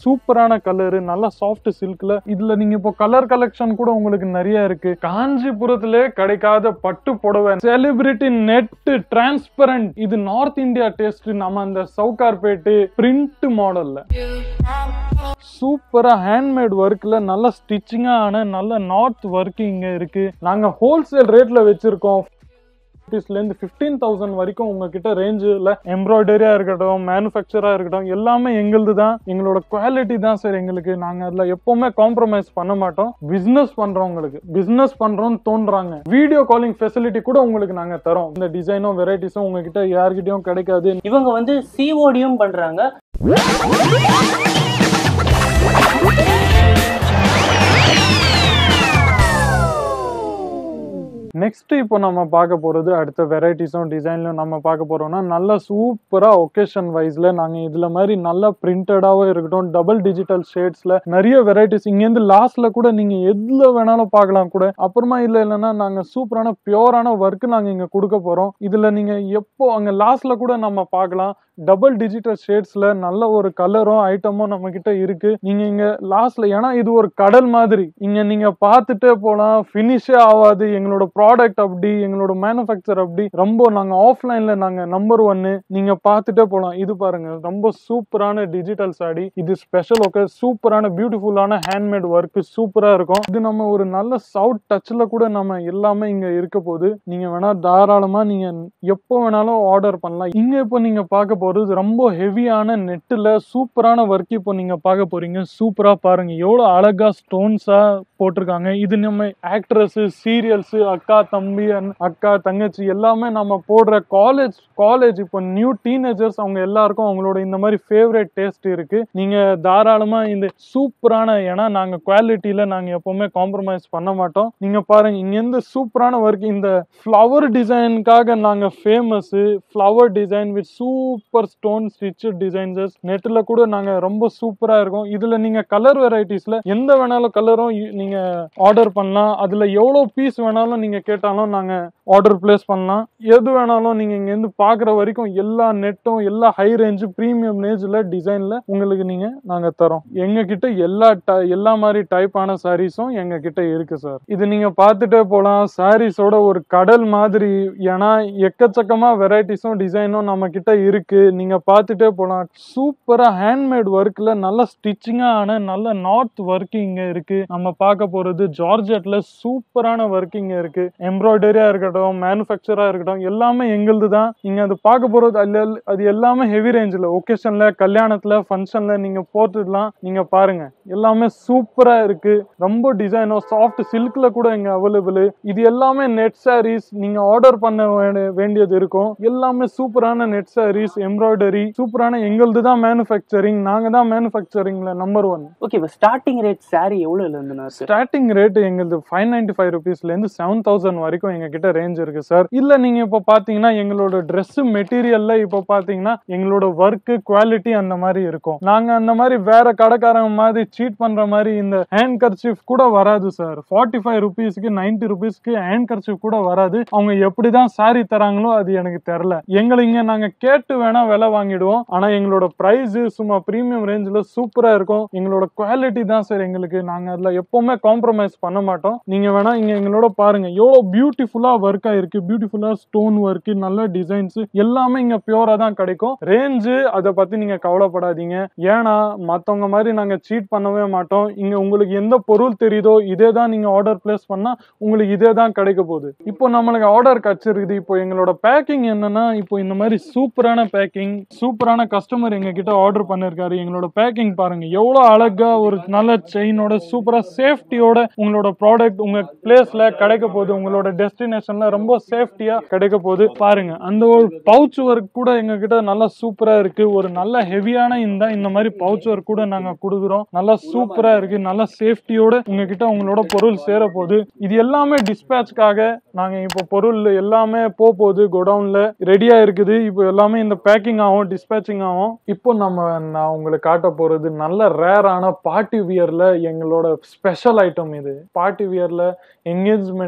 சூப்பரான கலரு நல்ல சாஃப்ட் சில்க்ல இதுல நீங்க இப்போ கலர் கலெக்ஷன் கூட உங்களுக்கு நிறைய இருக்கு காஞ்சிபுரத்திலே கிடைக்காத பட்டு புடவை செலிபிரிட்டி நெட் டிரான்ஸ்பரண்ட் இது நார்த் இந்தியா டேஸ்ட் நம்ம அந்த சவுகார்பேட்டு பிரிண்ட் மாடல்ல சூப்பரா ஹேண்ட்மேட் ஒர்க்ல நல்ல ஸ்டிச்சிங்கா ஆன நல்ல நார்த் ஒர்க் இங்க இருக்கு நாங்க ஹோல்சேல் ரேட்ல வச்சிருக்கோம் ல இருந்து ஃபிஃப்டீன் தௌசண்ட் வரைக்கும் உங்ககிட்ட ரேஞ்சில் எம்ப்ராய்டரியா இருக்கட்டும் மேனுஃபேக்சரா இருக்கட்டும் எல்லாமே எங்களுது தான் எங்களோட குவாலிட்டி தான் சார் எங்களுக்கு நாங்க அதுல எப்பவுமே காம்ப்ரமைஸ் பண்ண மாட்டோம் பிசினஸ் பண்றவங்களுக்கு பிசினஸ் பண்றோம்னு தோன்றாங்க வீடியோ காலிங் ஃபெசிலிட்டி கூட உங்களுக்கு நாங்க தரோம் இந்த டிசைனும் வெரைட்டிஸும் உங்ககிட்ட யார்கிட்டயும் கிடைக்காது இவங்க வந்து சிஓடியும் பண்றாங்க நெக்ஸ்ட் இப்போ நம்ம பார்க்க போறது அடுத்த வெரைட்டிஸும் டிசைன்லும் நம்ம பார்க்க போறோம்னா நல்ல சூப்பரா ஒகேஷன் வைஸ்ல நாங்க இதுல மாதிரி நல்ல பிரிண்டடாவும் இருக்கட்டும் டபுள் டிஜிட்டல் ஷேட்ஸ்ல நிறைய வெரைட்டிஸ் இங்கேருந்து லாஸ்ட்ல கூட நீங்க எதுல வேணாலும் பார்க்கலாம் கூட அப்புறமா இல்ல இல்லைன்னா நாங்க சூப்பரான பியூரான ஒர்க் நாங்க இங்க கொடுக்க போறோம் இதுல நீங்க எப்போ அங்க லாஸ்ட்ல கூட நம்ம பார்க்கலாம் டபுள் டிஜிட்டல் ஷேட்ஸ்ல நல்ல ஒரு கலரும் ஐட்டமும் நம்ம கிட்ட இருக்கு நீங்க இங்க லாஸ்ட்ல ஏன்னா இது ஒரு கடல் மாதிரி இங்க நீங்க பார்த்துட்டே போலாம் ஃபினிஷே ஆகாது எங்களோட ப்ராடக்ட் அப்படி எங்களோட மேனுஃபேக்சர் அப்படி ரொம்ப நாங்க ஆஃப்லைன்ல நாங்க நம்பர் ஒன்னு நீங்க பார்த்துட்டே போலாம் இது பாருங்க ரொம்ப சூப்பரான டிஜிட்டல் சாடி இது ஸ்பெஷல் ஓகே சூப்பரான பியூட்டிஃபுல்லான ஹேண்ட்மேட் ஒர்க் சூப்பரா இருக்கும் இது நம்ம ஒரு நல்ல சவுட் டச்ல கூட நம்ம எல்லாமே இங்க இருக்க போகுது நீங்க வேணா தாராளமா நீங்க எப்போ வேணாலும் ஆர்டர் பண்ணலாம் இங்க இப்போ நீங்க பார்க்க போறது ரொம்ப ஹெவியான நெட்டில் சூப்பரான ஒர்க் இப்போ நீங்க பார்க்க போறீங்க சூப்பரா பாருங்க எவ்வளவு அழகா ஸ்டோன்ஸா போட்டிருக்காங்க இது நம்ம ஆக்ட்ரஸ் சீரியல்ஸ் அக்கா தம்பி அண்ண- அக்கா தங்கச்சி எல்லாமே நம்ம போடுற காலேஜ் காலேஜ் இப்போ நியூ டீனேஜர்ஸ் அவங்க எல்லாருக்கும் அவங்களோட இந்த மாதிரி ஃபேவரட் டேஸ்ட் இருக்கு நீங்க தாராளமா இந்த சூப்பரான ஏன்னா நாங்க குவாலிட்டியில நாங்க எப்பவுமே காம்ப்ரமைஸ் பண்ண மாட்டோம் நீங்க பாருங்க இங்க இருந்து சூப்பரான ஒர்க் இந்த ஃப்ளவர் டிசைனுக்காக நாங்க famous flower design with super stone stitch designs நெட்ல கூட நாங்க ரொம்ப சூப்பரா இருக்கும் இதுல நீங்க கலர் வெரைட்டிஸ்ல எந்த வேணாலும் கலரும் நீங்க ஆர்டர் பண்ணலாம் அதுல எவ்வளவு பீஸ் வேணாலும் நீங்க கேட்டாலும் நாங்க ஆர்டர் பிளேஸ் பண்ணலாம் எது வேணாலும் நீங்க இங்க இருந்து பாக்குற வரைக்கும் எல்லா நெட்டும் எல்லா ஹை ரேஞ்ச் பிரீமியம் ரேஞ்ச்ல டிசைன்ல உங்களுக்கு நீங்க நாங்க தரோம் எங்க கிட்ட எல்லா ti- எல்லா மாதிரி டைப்பான சாரீஸும் எங்க கிட்ட இருக்கு சார் இது நீங்க பார்த்துட்டே போலாம் சாரீஸோட ஒரு கடல் மாதிரி ஏன்னா எக்கச்சக்கமா வெரைட்டிஸும் டிசைனும் நம்ம கிட்ட இருக்கு நீங்க பார்த்துட்டே போலாம் சூப்பரா ஹேண்ட்மேட் ஒர்க்ல நல்ல ஸ்டிச்சிங்கா ஆன நல்ல நார்த் ஒர்க் இங்க இருக்கு நம்ம பார்க்க போறது ஜார்ஜெட்ல சூப்பரான ஒர்க் இங்க இருக்கு எம்ப்ராய்டரியா இருக்கட்டும் மேனுஃபேக்சரா இருக்கட்டும் எல்லாமே எங்களுது தான் நீங்க அது பார்க்க போறது அல்ல அது எல்லாமே ஹெவி ரேஞ்சில் ஒகேஷன்ல கல்யாணத்துல ஃபங்க்ஷன்ல நீங்க போட்டுடலாம் நீங்க பாருங்க எல்லாமே சூப்பரா இருக்கு ரொம்ப டிசைனோ சாஃப்ட் சில்க்ல கூட இங்க அவைலபிள் இது எல்லாமே நெட் சாரீஸ் நீங்க ஆர்டர் பண்ண வேண்டிய- வேண்டியது இருக்கும் எல்லாமே சூப்பரான நெட் சாரீஸ் எம்ப்ராய்டரி சூப்பரான எங்களுது தான் மேனுஃபேக்சரிங் நாங்க தான் மேனுஃபேக்சரிங்ல நம்பர் ஒன் ஓகே இப்போ ஸ்டார்டிங் ரேட் saree எவ்வளோல இருந்துண்ணா இருக்கு ஸ்டார்டிங் ரேட் எங்களுது ஃபைவ் நைன்டி ஃபைவ் ருபீஸ்ல இருந்து செவன் தௌசண்ட் வரைக்கும் எங்க கிட்ட ரேஞ்ச் இருக்கு சார் இல்ல நீங்க இப்போ பாத்தீங்கன்னா எங்களோட Dress மெட்டீரியல்ல இப்போ பாத்தீங்கன்னா எங்களோட ஒர்க் குவாலிட்டி அந்த மாதிரி இருக்கும் நாங்க அந்த மாதிரி வேற கடைக்காரங்க மாதிரி சீட் பண்ற மாதிரி இந்த ஹேண்ட் கர்ச்சீஃப் கூட வராது சார் ஃபார்ட்டி ஃபைவ் ருபீஸ்க்கு நைன்டி ருபீஸ்க்கு ஹேண்ட் கர்ச்சீஃப் கூட வராது அவங்க எப்படிதான் saree தராங்களோ அது எனக்கு தெரியல எங்களை இங்க நாங்க கேட்டு வேணா விலை வாங்கிடுவோம் ஆனா எங்களோட பிரைஸ் சும்மா பிரீமியம் ரேஞ்சில் சூப்பரா இருக்கும் எங்களோட குவாலிட்டி தான் சார் எங்களுக்கு நாங்க அதுல எப்பவுமே காம்ப்ரமைஸ் பண்ண மாட்டோம் நீங்க வேணா இங்க எங்களோட பாருங்க எவ்வளவு பியூட்டிஃபுல்லா ஒர்க் ஆயிருக்கு பியூட்டிஃபுல்லா ஸ்டோன் ஒர்க் நல்ல டிசைன்ஸ் எல்லாமே இங்க பியூரா தான் கிடைக்கும் ரேஞ்சு அதை பத்தி நீங்க கவலைப்படாதீங்க ஏன்னா மத்தவங்க மாதிரி நாங்க சீட் பண்ணவே மாட்டோம் இங்க உங்களுக்கு எந்த பொருள் தெரியுதோ இதே தான் நீங்க ஆர்டர் பிளேஸ் பண்ணா உங்களுக்கு இதே தான் கிடைக்க போகுது இப்போ நம்மளுக்கு ஆர்டர் கிடைச்சிருக்குது இப்போ எங்களோட பேக்கிங் என்னன்னா இப்போ இந்த மாதிரி சூப்பரான பேக்கிங் சூப்பரான கஸ்டமர் எங்க கிட்ட ஆர்டர் பண்ணிருக்காரு எங்களோட பேக்கிங் பாருங்க எவ்வளவு அழகா ஒரு நல்ல செயினோட சூப்பரா சேஃப்டியோட உங்களோட ப்ராடக்ட் உங்க பிளேஸ்ல கிடைக்க போகுது உங்களோட டெஸ்டினேஷன்ல ரொம்ப சேஃப்டியா கிடைக்க போகுது பாருங்க அந்த ஒரு பவுச் ஒர்க் கூட எங்க கிட்ட நல்லா சூப்பரா இருக்கு ஒரு நல்ல ஹெவியான இந்த இந்த மாதிரி பவுச் ஒர்க் கூட நாங்க கொடுக்குறோம் நல்லா சூப்பரா இருக்கு நல்ல சேஃப்டியோட உங்ககிட்ட உங்களோட பொருள் சேர போகுது இது எல்லாமே டிஸ்பேட்ச்காக நாங்க இப்போ பொருள் எல்லாமே போக போகுது குடவுன்ல ரெடியா இருக்குது இப்போ எல்லாமே இந்த பேக்கிங் ஆகும் டிஸ்பேச்சிங் ஆகும் இப்போ நம்ம நான் உங்களுக்கு காட்ட போறது நல்ல ரேரான பார்ட்டி வியர்ல எங்களோட ஸ்பெஷல் ஐட்டம் இது பார்ட்டி வியர்ல என்கேஜ்மெண்ட்ல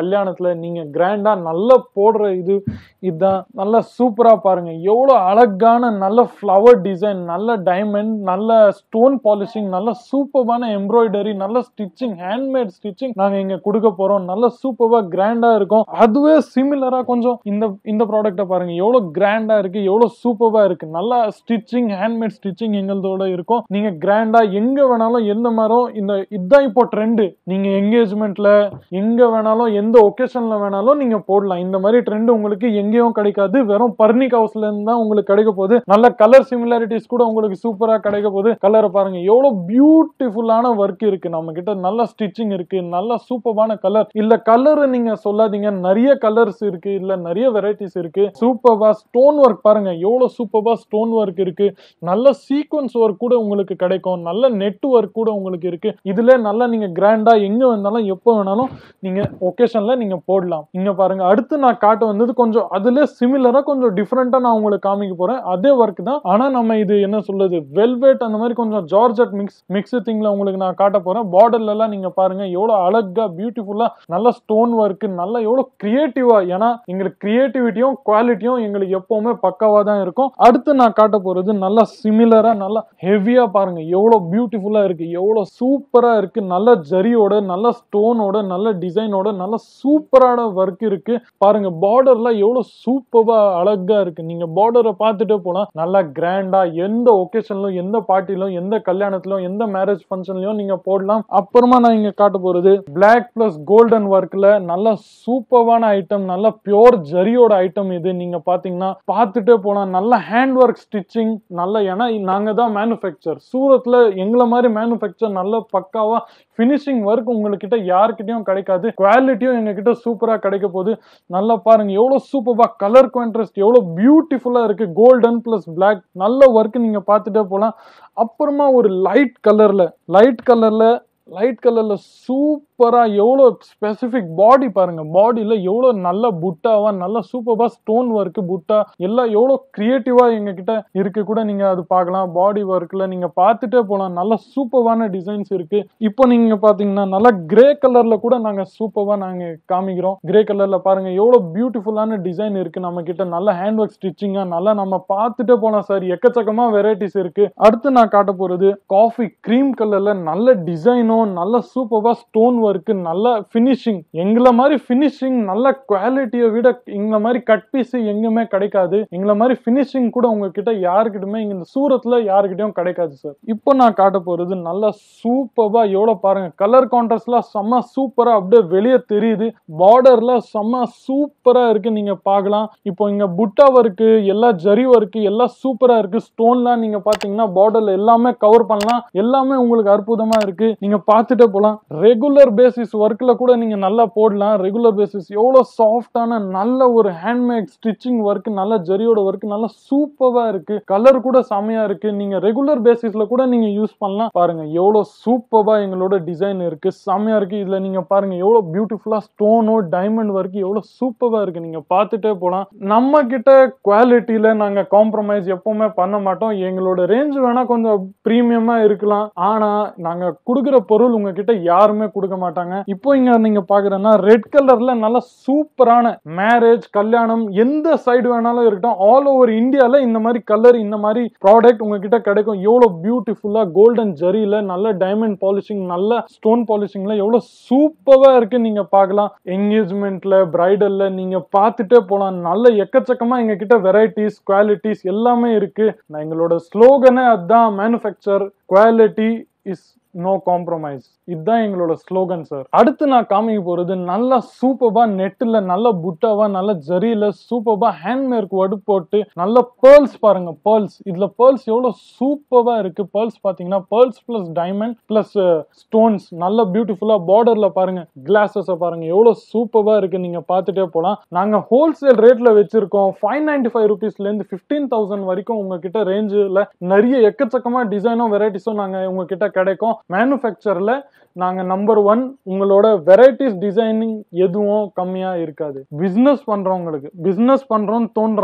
கல்யாணத்துல நீங்க கிராண்டா நல்லா போடுற இது இதுதான் நல்லா சூப்பரா பாருங்க எவ்வளவு அழகான நல்ல ஃப்ளவர் டிசைன் நல்ல டைமண்ட் நல்ல ஸ்டோன் பாலிஷிங் நல்ல சூப்பரான எம்ப்ராய்டரி நல்ல ஸ்டிச்சிங் ஹேண்ட்மேட் ஸ்டிச்சிங் நாங்க இங்க கொடுக்க போறோம் நல்ல சூப்பரா கிராண்டா இருக்கும் அதுவே சிமிலரா கொஞ்சம் இந்த இந்த ப்ராடக்ட்டை பாருங்க எவ்வளவு கிராண்டா இருக்கு எவ்வளவு சூப்பரா இருக்கு நல்லா ஸ்டிச்சிங் ஹேண்ட்மேட் ஸ்டிச்சிங் எங்களதோட இருக்கும் நீங்க கிராண்டா எங்க வேணாலும் எந்த மரம் இந்த இதுதான் இப்போ ட்ரெண்டு நீங்க என்கேஜ்மெண்ட்ல எங்க வேணாலும் எந்த ஒகேஷன்ல வேணாலும் நீங்க போடலாம் இந்த மாதிரி ட்ரெண்ட் உங்களுக்கு எங்கேயும் கிடைக்காது வெறும் பர்னிக் ஹவுஸ்ல இருந்து தான் உங்களுக்கு கிடைக்க போகுது நல்ல கலர் சிமிலாரிட்டிஸ் கூட உங்களுக்கு சூப்பரா கிடைக்க போகுது கலரை பாருங்க எவ்வளவு பியூட்டிஃபுல்லான ஒர்க் இருக்கு நம்ம கிட்ட நல்ல ஸ்டிச்சிங் இருக்கு நல்ல சூப்பரான கலர் இல்ல கலர் நீங்க சொல்லாதீங்க நிறைய கலர்ஸ் இருக்கு இல்ல நிறைய வெரைட்டிஸ் இருக்கு சூப்பர்வா ஸ்டோன் ஒர்க் பாருங்க எவ்வளவு சூப்பர்வா ஸ்டோன் ஒர்க் இருக்கு நல்ல சீக்வன்ஸ் ஒர்க் கூட உங்களுக்கு கிடைக்கும் நல்ல நெட் ஒர்க் கூட உங்களுக்கு இருக்கு இதுல நல்லா நீங்க கிராண்டா எங்க வந்தாலும் எப்போ வேணாலும் நீங்க ஒகேஷன்ல நீங்க போடலாம் இங்க பாருங்க அடுத்து நான் காட்ட வந்தது கொஞ்சம் அதுல சிமிலரா கொஞ்சம் டிஃப்ரெண்டா நான் உங்களுக்கு காமிக்க போறேன் அதே ஒர்க் தான் ஆனா நம்ம இது என்ன சொல்றது வெல்வெட் அந்த மாதிரி கொஞ்சம் ஜார்ஜட் மிக்ஸ் மிக்ஸ் திங்ல உங்களுக்கு நான் காட்ட போறேன் பார்டர்ல எல்லாம் நீங்க பாருங்க எவ்வளவு அழகா பியூட்டிஃபுல்லா நல்ல ஸ்டோன் ஒர்க் நல்ல எவ்வளவு கிரியேட்டிவா ஏன்னா எங்களுக்கு கிரியேட்டிவிட்டியும் குவாலிட்டியும் எங்களுக்கு எப்பவுமே பக்காவா தான் இருக்கும் அடுத்து நான் காட்ட போறது நல்லா சிமிலரா நல்லா ஹெவியா பாருங்க எவ்வளவு பியூட்டிஃபுல்லா இருக்கு எவ்வளவு சூப்பரா இருக்கு நல்ல ஜரியோட நல்ல ஸ்டோனோட நல்ல டிசைனோட நல்ல சூப்பரான ஒர்க் இருக்கு பாருங்க பார்டர்ல எவ்வளவு சூப்பரா அழகா இருக்கு நீங்க பார்டரை பார்த்துட்டே போலாம் நல்லா கிராண்டா எந்த ஒகேஷன்லயும் எந்த பார்ட்டிலும் எந்த கல்யாணத்திலும் எந்த மேரேஜ் ஃபங்க்ஷன்லயும் நீங்க போடலாம் அப்புறமா நான் இங்க காட்ட போறது பிளாக் பிளஸ் கோல்டன் ஒர்க்ல நல்ல சூப்பரான ஐட்டம் நல்ல பியோர் ஜரியோட ஐட்டம் இது நீங்க பாத்தீங்கன்னா பார்த்துட்டே போலாம் நல்ல ஹேண்ட் ஒர்க் ஸ்டிச்சிங் நல்ல ஏன்னா நாங்க தான் மேனுஃபேக்சர் சூரத்ல எங்களை மாதிரி மேனுஃபேக்சர் நல்ல பக்காவா ஃபினிஷிங் ஒர்க் உங்ககிட்ட யாருக்கிட்டயும் கிடைக்காது குவாலிட்டியும் எங்ககிட்ட சூப்பரா கிடைக்க போகுது நல்லா பாருங்க எவ்வளவு சூப்பரா கலர் கான்ட்ராஸ்ட் எவ்வளவு பியூட்டிஃபுல்லா இருக்கு கோல்டன் பிளஸ் பிளாக் நல்ல ஒர்க் நீங்க பார்த்துட்டே போலாம் அப்புறமா ஒரு லைட் கலர்ல லைட் கலர்ல லைட் கலர்ல சூப்பரா எவ்வளோ ஸ்பெசிஃபிக் பாடி பாருங்க பாடியில எவ்வளோ நல்ல புட்டாவா நல்ல சூப்பரா ஸ்டோன் ஒர்க் புட்டா எல்லாம் எவ்வளோ கிரியேட்டிவா எங்க கிட்ட இருக்கு கூட நீங்க அது பார்க்கலாம் பாடி ஒர்க்ல நீங்க பார்த்துட்டே போலாம் நல்ல சூப்பரான டிசைன்ஸ் இருக்கு இப்போ நீங்க பாத்தீங்கன்னா நல்லா கிரே கலர்ல கூட நாங்க சூப்பரா நாங்க காமிக்கிறோம் கிரே கலர்ல பாருங்க எவ்வளோ பியூட்டிஃபுல்லான டிசைன் இருக்கு நம்ம கிட்ட நல்ல ஹேண்ட் ஒர்க் ஸ்டிச்சிங்கா நல்லா நம்ம பார்த்துட்டே போலாம் சார் எக்கச்சக்கமா வெரைட்டிஸ் இருக்கு அடுத்து நான் காட்ட போறது காஃபி கிரீம் கலர்ல நல்ல டிசைனும் நல்ல சூப்பரா ஸ்டோன் ஒர்க் நல்ல ஃபினிஷிங் எங்களை மாதிரி ஃபினிஷிங் நல்ல குவாலிட்டியை விட எங்களை மாதிரி கட் பீஸ் எங்குமே கிடைக்காது எங்களை மாதிரி ஃபினிஷிங் கூட உங்ககிட்ட யாருக்கிட்டுமே இங்க இந்த சூரத்ல யாருக்கிட்டயும் கிடைக்காது சார் இப்போ நான் காட்ட போறது நல்ல சூப்பரா எவ்வளவு பாருங்க கலர் கான்ட்ராஸ்ட்லாம் செம்ம சூப்பரா அப்படியே வெளியே தெரியுது பார்டர்ல செம்ம சூப்பரா இருக்கு நீங்க பார்க்கலாம் இப்போ இங்க புட்டா ஒர்க்கு எல்லா ஜரி ஒர்க்கு எல்லாம் சூப்பரா இருக்கு ஸ்டோன்லாம் நீங்க பாத்தீங்கன்னா பார்டர்ல எல்லாமே கவர் பண்ணலாம் எல்லாமே உங்களுக்கு அற்புதமா இருக்கு நீங்க பார்த்துட்டே போலாம் ரெகுலர் பேசிஸ் ஒர்க்ல கூட நீங்க நல்லா போடலாம் ரெகுலர் பேசிஸ் எவ்வளவு சாஃப்டான நல்ல ஒரு ஹேண்ட்மேட் ஸ்டிச்சிங் ஒர்க் நல்ல ஜரியோட ஒர்க் நல்ல சூப்பரா இருக்கு கலர் கூட செமையா இருக்கு நீங்க ரெகுலர் பேசிஸ்ல கூட நீங்க யூஸ் பண்ணலாம் பாருங்க எவ்வளவு சூப்பரா எங்களோட டிசைன் இருக்கு செமையா இருக்கு இதுல நீங்க பாருங்க எவ்வளவு பியூட்டிஃபுல்லா ஸ்டோனோ டைமண்ட் ஒர்க் எவ்வளவு சூப்பரா இருக்கு நீங்க பார்த்துட்டே போலாம் நம்ம கிட்ட குவாலிட்டியில நாங்க காம்ப்ரமைஸ் எப்பவுமே பண்ண மாட்டோம் எங்களோட ரேஞ்ச் வேணா கொஞ்சம் பிரீமியமா இருக்கலாம் ஆனா நாங்க கொடுக்குற பொருள் உங்ககிட்ட யாருமே கொடுக்க மாட்டாங்க இப்போ இங்க நீங்க பாக்குறேன்னா ரெட் கலர்ல நல்ல சூப்பரான மேரேஜ் கல்யாணம் எந்த சைடு வேணாலும் இருக்கட்டும் ஆல் ஓவர் இந்தியால இந்த மாதிரி கலர் இந்த மாதிரி ப்ராடக்ட் உங்ககிட்ட கிடைக்கும் எவ்வளவு பியூட்டிஃபுல்லா கோல்டன் ஜரியில நல்ல டைமண்ட் பாலிஷிங் நல்ல ஸ்டோன் பாலிஷிங்ல எவ்வளவு சூப்பரா இருக்கு நீங்க பார்க்கலாம் என்கேஜ்மெண்ட்ல பிரைடல்ல நீங்க பார்த்துட்டே போலாம் நல்ல எக்கச்சக்கமா எங்க கிட்ட வெரைட்டிஸ் குவாலிட்டிஸ் எல்லாமே இருக்கு நான் எங்களோட ஸ்லோகனே அதுதான் manufacture quality is no compromise இதுதான் எங்களோட ஸ்லோகன் சார் அடுத்து நான் காமிக்க போறது நல்ல சூப்பர்பா நெட்டில் நல்ல புட்டாவா நல்ல ஜரியில சூப்பர்பா ஹேண்ட்மேக் வடு போட்டு நல்ல பேர்ல்ஸ் பாருங்க பேர்ல்ஸ் இதுல பேர்ல்ஸ் எவ்வளவு சூப்பர்பா இருக்கு பேர்ல்ஸ் பாத்தீங்கன்னா pearls plus diamond plus stones நல்ல பியூட்டிஃபுல்லா பார்டர்ல பாருங்க கிளாஸஸ் பாருங்க எவ்வளவு சூப்பர்பா இருக்கு நீங்க பார்த்துட்டே போலாம் நாங்க ஹோல்சேல் ரேட்ல வச்சிருக்கோம் ஃபைவ் நைன்டி ஃபைவ் ருபீஸ்ல இருந்து ஃபிஃப்டீன் தௌசண்ட் வரைக்கும் உங்ககிட்ட ரேஞ்சில் நிறைய எக்கச்சக்கமா டிசைனும் வெரைட்டிஸும் நாங்க உங்ககிட்ட கிடைக்கும் மேனுஃபேக்சர்ல நாங்க நம்பர் ஒன் உங்களோட வெரைட்டிஸ் டிசைனிங் எதுவும் கம்மியா இருக்காது பிசினஸ் பண்றவங்களுக்கு பிசினஸ் பண்றோம்னு தோன்றாங்க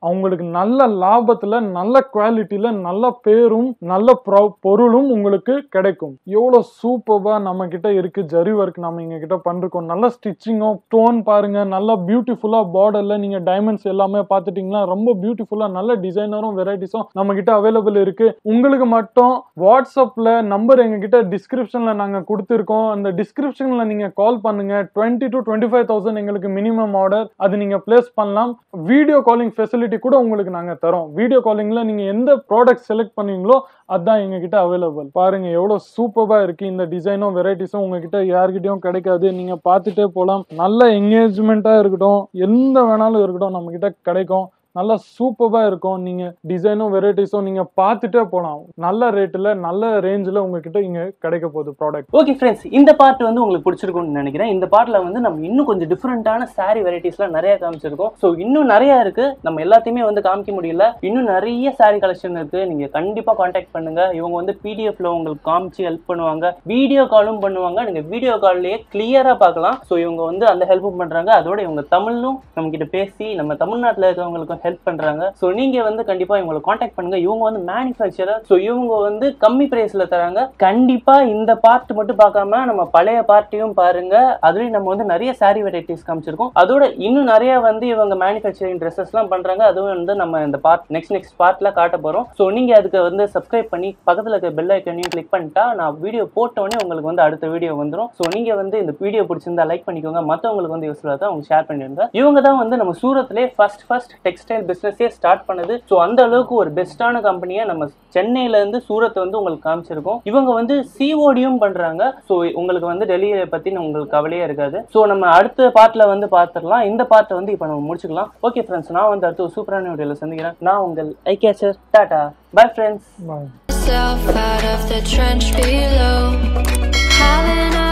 அவங்களுக்கு நல்ல லாபத்துல நல்ல குவாலிட்டியில நல்ல பேரும் நல்ல ப்ரொ- பொருளும் உங்களுக்கு கிடைக்கும் எவ்வளவு சூப்பர்பா நம்ம கிட்ட இருக்கு ஜரி ஒர்க் நம்ம இங்க கிட்ட பண்றோம் நல்ல ஸ்டிச்சிங்கும் ஸ்டோன் பாருங்க நல்ல பியூட்டிஃபுல்லா பார்டர்ல நீங்க டைமண்ட்ஸ் எல்லாமே பார்த்துட்டீங்களா ரொம்ப பியூட்டிஃபுல்லா நல்ல டிசைனரும் வெரைட்டிஸும் நம்ம கிட்ட அவைலபிள் இருக்கு உங்களுக்கு மட்டும் வாட்ஸ்அப்ல நம்பர் எங்க கிட்ட டிஸ்கிரிப்ஷன்ல நாங்க கொடுத்துருக்கோம் அந்த டிஸ்கிரிப்ஷன்ல நீங்க கால் பண்ணுங்க twenty two twenty five thousand எங்களுக்கு மினிமம் ஆர்டர் அது நீங்க பிளேஸ் பண்ணலாம் வீடியோ காலிங் ஃபெசிலிட்டி கூட உங்களுக்கு நாங்க தரோம் வீடியோ காலிங்ல நீங்க எந்த ப்ராடக்ட் செலக்ட் பண்ணீங்களோ அதான் எங்க கிட்ட அவைலபிள் பாருங்க எவ்வளவு சூப்பரா இருக்கு இந்த டிசைனும் வெரைட்டிஸும் உங்ககிட்ட யார்கிட்டயும் கிடைக்காது நீங்க பார்த்துட்டே போலாம் நல்ல என்கேஜ்மெண்ட்டா இருக்கட்டும் எந்த வேணாலும் இருக்கட்டும் நம்ம கிட்ட கிடைக்கும் நல்லா சூப்பரா இருக்கும் நீங்க டிசைனும் வெரைட்டிஸும் நீங்க பார்த்துட்டே போலாம் நல்ல ரேட்ல நல்ல ரேஞ்சில் உங்ககிட்ட இங்க கிடைக்க போகுது ப்ராடக்ட் ஓகே ஃப்ரெண்ட்ஸ் இந்த பார்ட் வந்து உங்களுக்கு பிடிச்சிருக்கும்னு நினைக்கிறேன் இந்த பார்ட்ல வந்து நம்ம இன்னும் கொஞ்சம் டிஃப்ரெண்டான saree வெரைட்டிஸ்லாம் நிறைய காமிச்சிருக்கோம் ஸோ இன்னும் நிறைய இருக்கு நம்ம எல்லாத்தையுமே வந்து காமிக்க முடியல இன்னும் நிறைய saree கலெக்ஷன் இருக்கு நீங்க கண்டிப்பா காண்டாக்ட் பண்ணுங்க இவங்க வந்து பிடிஎஃப்ல உங்களுக்கு காமிச்சு ஹெல்ப் பண்ணுவாங்க வீடியோ காலும் பண்ணுவாங்க நீங்க வீடியோ கால்லயே கிளியரா பார்க்கலாம் ஸோ இவங்க வந்து அந்த ஹெல்ப்பும் பண்றாங்க அதோட இவங்க தமிழும் நம்ம கிட்ட பேசி நம்ம தமிழ்நாட்டில் இருக்கிறவங்களுக்கும் ஹெல்ப் பண்றாங்க ஸோ நீங்க வந்து கண்டிப்பா இவங்களை காண்டாக்ட் பண்ணுங்க இவங்க வந்து மேனுஃபேக்சரர் ஸோ இவங்க வந்து கம்மி பிரைஸ்ல தராங்க கண்டிப்பா இந்த பார்ட் மட்டும் பார்க்காம நம்ம பழைய பார்ட்டியும் பாருங்க அதுலயும் நம்ம வந்து நிறைய saree வெரைட்டிஸ் காமிச்சிருக்கோம் அதோட இன்னும் நிறைய வந்து இவங்க மேனுஃபேக்சரிங் ட்ரெஸ்ஸஸ்லாம் பண்றாங்க அதுவும் வந்து நம்ம இந்த பார்ட் நெக்ஸ்ட் நெக்ஸ்ட் பார்ட்ல காட்ட போறோம் ஸோ நீங்க அதுக்கு வந்து சப்ஸ்கிரைப் பண்ணி பக்கத்துல இருக்க பெல் ஐக்கனையும் கிளிக் பண்ணிட்டா நான் வீடியோ போட்டோடனே உங்களுக்கு வந்து அடுத்த வீடியோ வந்துடும் ஸோ நீங்க வந்து இந்த வீடியோ பிடிச்சிருந்தா லைக் பண்ணிக்கோங்க மற்றவங்களுக்கு வந்து யூஸ்ஃபுல்லாக தான் அவங்க ஷேர் பண்ணிருங்க இவங்க தான் வந்து நம்ம சூரத்லேயே ஃபர்ஸ்ட் ஃபர்ஸ்ட் டெக்ஸ்டைல் பிஸ்னஸே ஸ்டார்ட் பண்ணது ஸோ அந்த அளவுக்கு ஒரு பெஸ்ட்டான கம்பெனியை நம்ம சென்னையில இருந்து சூரத் வந்து உங்களுக்கு காமிச்சிருக்கோம் இவங்க வந்து சிஓடியும் பண்றாங்க ஸோ உங்களுக்கு வந்து டெலிவரி பத்தி உங்களுக்கு கவலையே இருக்காது ஸோ நம்ம அடுத்த பார்ட்ல வந்து பார்த்துடலாம் இந்த பார்ட்டை வந்து இப்போ நம்ம முடிச்சுக்கலாம் ஓகே ஃப்ரெண்ட்ஸ் நான் வந்து அடுத்த ஒரு சூப்பரான வீடியோவில் சந்திக்கிறேன் நான் உங்கள் eye catcher tata bye friends bye myself out of the trench below. Having a